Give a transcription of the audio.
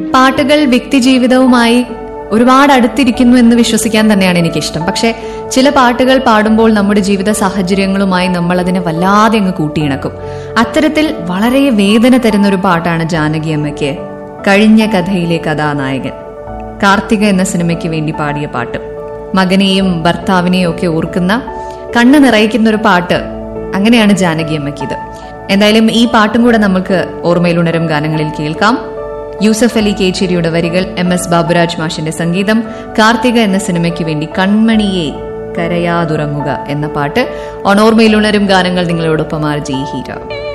പാട്ടുകൾ വ്യക്തിജീവിതവുമായി ഒരുപാട് അടുത്തിരിക്കുന്നു എന്ന് വിശ്വസിക്കാൻ തന്നെയാണ് എനിക്കിഷ്ടം പക്ഷെ ചില പാട്ടുകൾ പാടുമ്പോൾ നമ്മുടെ ജീവിത സാഹചര്യങ്ങളുമായി നമ്മൾ അതിനെ വല്ലാതെ അങ്ങ് കൂട്ടിയിണക്കും അത്തരത്തിൽ വളരെ വേദന തരുന്ന ഒരു പാട്ടാണ് ജാനകി അമ്മയ്ക്ക് കഴിഞ്ഞ കഥയിലെ കഥാനായകൻ കാർത്തിക എന്ന സിനിമയ്ക്ക് വേണ്ടി പാടിയ പാട്ട് മകനെയും ഭർത്താവിനെയും ഒക്കെ ഓർക്കുന്ന കണ്ണ് നിറയിക്കുന്ന ഒരു പാട്ട് അങ്ങനെയാണ് ജാനകി അമ്മയ്ക്ക് ഇത് എന്തായാലും ഈ പാട്ടും കൂടെ നമുക്ക് ഓർമ്മയിലുണരും ഗാനങ്ങളിൽ കേൾക്കാം യൂസഫ് അലി കേച്ചേരിയുടെ വരികൾ എം എസ് ബാബുരാജ് മാഷിന്റെ സംഗീതം കാർത്തിക എന്ന സിനിമയ്ക്ക് വേണ്ടി കൺമണിയെ കരയാതുറങ്ങുക എന്ന പാട്ട് ഓണോർമയിലുണരും ഗാനങ്ങൾ നിങ്ങളോടൊപ്പം ആർ ജി ഹീര